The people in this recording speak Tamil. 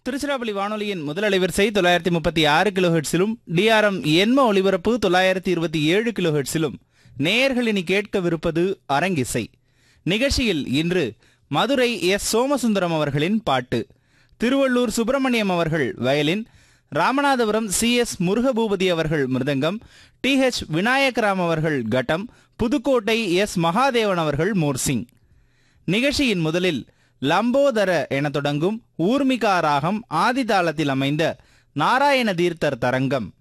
திருச்சிராப்பள்ளி வானொலியின் முதல் அலைவரிசை தொள்ளாயிரத்தி முப்பத்தி ஆறு கிலோஹெட்ஸிலும் டிஆர்எம் எண்ம ஒலிபரப்பு தொள்ளாயிரத்தி இருபத்தி ஏழு கிலோஹெட்ஸிலும் நேயர்கள் இனி கேட்கவிருப்பது அரங்கிசை நிகழ்ச்சியில் இன்று மதுரை எஸ் சோமசுந்தரம் அவர்களின் பாட்டு திருவள்ளூர் சுப்பிரமணியம் அவர்கள் violin Ramanathapuram C S Murugabhupathi அவர்கள் மிருதங்கம் டி ஹெச் விநாயகராம் அவர்கள் கட்டம் புதுக்கோட்டை எஸ் மகாதேவன் அவர்கள் மோர்சிங் நிகழ்ச்சியின் முதலில் லம்போதர என தொடங்கும் ஊர்மிகா ராகம் ஆதிதாளத்தில் அமைந்த நாராயண தீர்த்தர் தரங்கம்